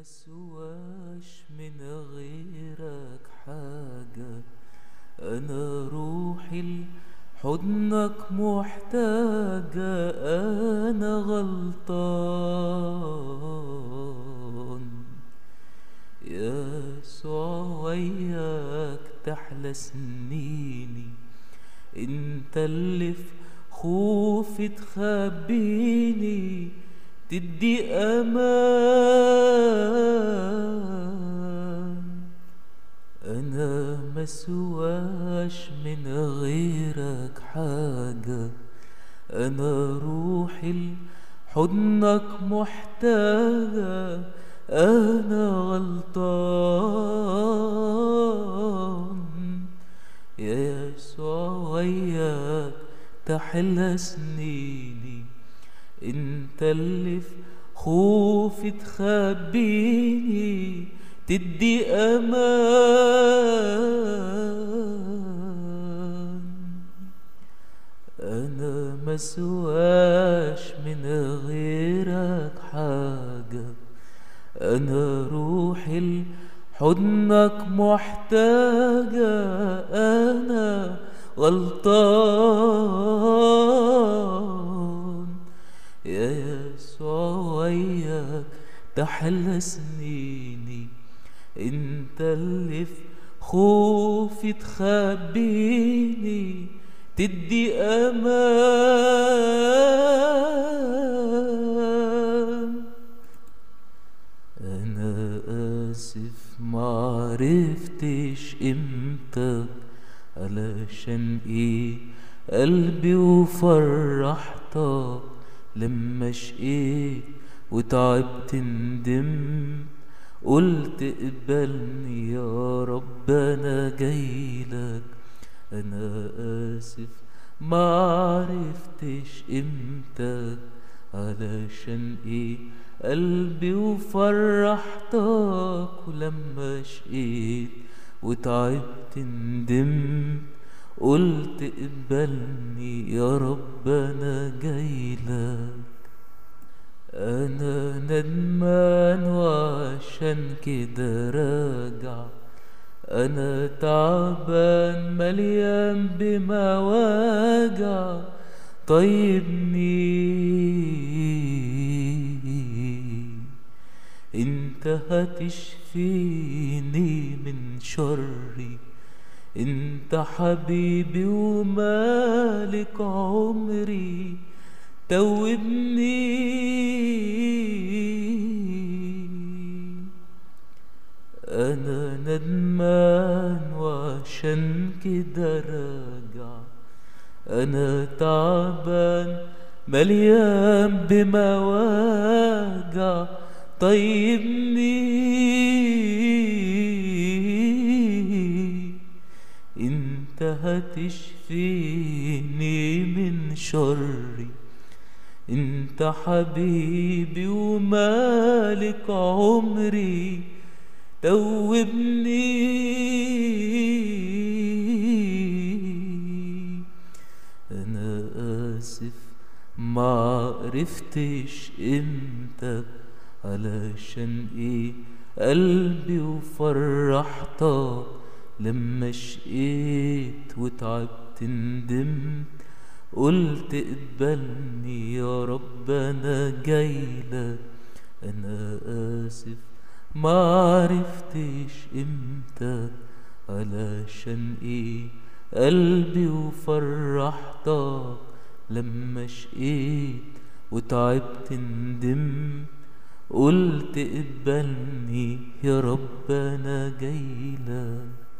مسواش من غيرك حاجة أنا روحي لحضنك محتاجة أنا غلطان يسوع وياك تحلى سنيني انت اللي في خوفي تخبيني تدي امان انا مسواش من غيرك حاجة انا روحي لحضنك محتاجة انا غلطان يا يسوع وياك تحلى سنيني انت اللي في خوفي تخبيني تدي امان انا مسواش من غيرك حاجة انا روحي لحضنك محتاجة انا غلطان يا يسوع وياك تحلى سنيني انت اللي في خوفي تخبيني تدي امان انا اسف معرفتش قيمتك علشان ايه قلبي وفرحتك لما شقيت وتعبت ندمت قلت اقبلني يا رب انا جايلك انا اسف معرفتش قيمتك علشان ايه قلبي وفرحتك ولما شقيت وتعبت ندمت قلت اقبلني يا رب انا جايلك انا ندمان وعشان كده راجع انا تعبان مليان بمواجع طيبني انت هتشفيني من شري انت حبيبي ومالك عمري توبني انا ندمان وعشان كده راجع انا تعبان مليان بمواجع طيبني انت هتشفيني من شري انت حبيبي ومالك عمري توبني انا اسف معرفتش قيمتك علشان ايه قلبي وفرحتك لما شقيت وتعبت ندمت قلت اقبلني يا رب انا جايلك انا اسف معرفتش قيمتك علشان ايه قلبي وفرحتك لما شقيت وتعبت ندمت قلت اقبلني يا رب انا جايلك